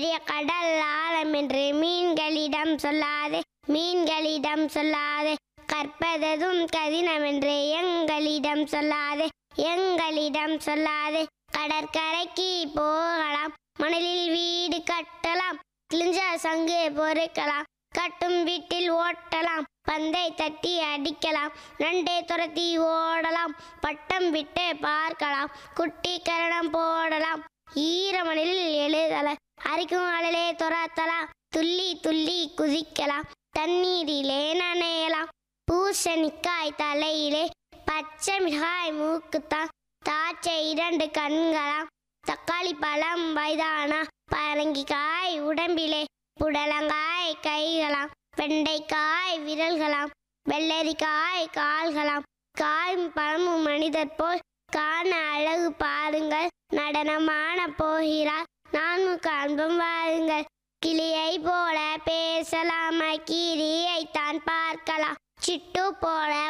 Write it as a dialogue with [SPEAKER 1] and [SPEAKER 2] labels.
[SPEAKER 1] பெரிய கடல் ஆழம் என்று மீன்களிடம் சொல்லாதே மீன்களிடம் சொல்லாதே கற்பததும் கதினமென்று எங்களிடம் சொல்லாதே எங்களிடம் சொல்லாதே கடற்கரைக்கு போகலாம் மணலில் வீடு கட்டலாம் கிழிஞ்ச சங்கு பொறுக்கலாம் கட்டும் வீட்டில் ஓட்டலாம் பந்தை தட்டி அடிக்கலாம் நண்டை துரத்தி ஓடலாம் பட்டம் விட்டு பார்க்கலாம் குட்டி கரணம் போடலாம் ஈரமணில் எழுதலாம் அரிக்கும் அழலே துரத்தலாம் துள்ளி துள்ளி குதிக்கலாம் தண்ணீரிலே நனையலாம் பூசணிக்காய் தலையிலே பச்சை மிளகாய் மூக்குத்தான் தாச்சை இரண்டு கண்களாம் தக்காளி பழம் வயதானா பரங்கிக்காய் உடம்பிலே புடலங்காய் கைகளாம் வெண்டைக்காய் விரல்களாம் வெள்ளரிக்காய் கால்களாம் காயும் பழமும் மனிதர் போல் காண அழகு பாருங்கள் நடனமான போகிறார் நான்கு காண்பும் வாருங்கள் கிளியை போல பேசலாம் கிளியை தான் பார்க்கலாம் சிட்டு போல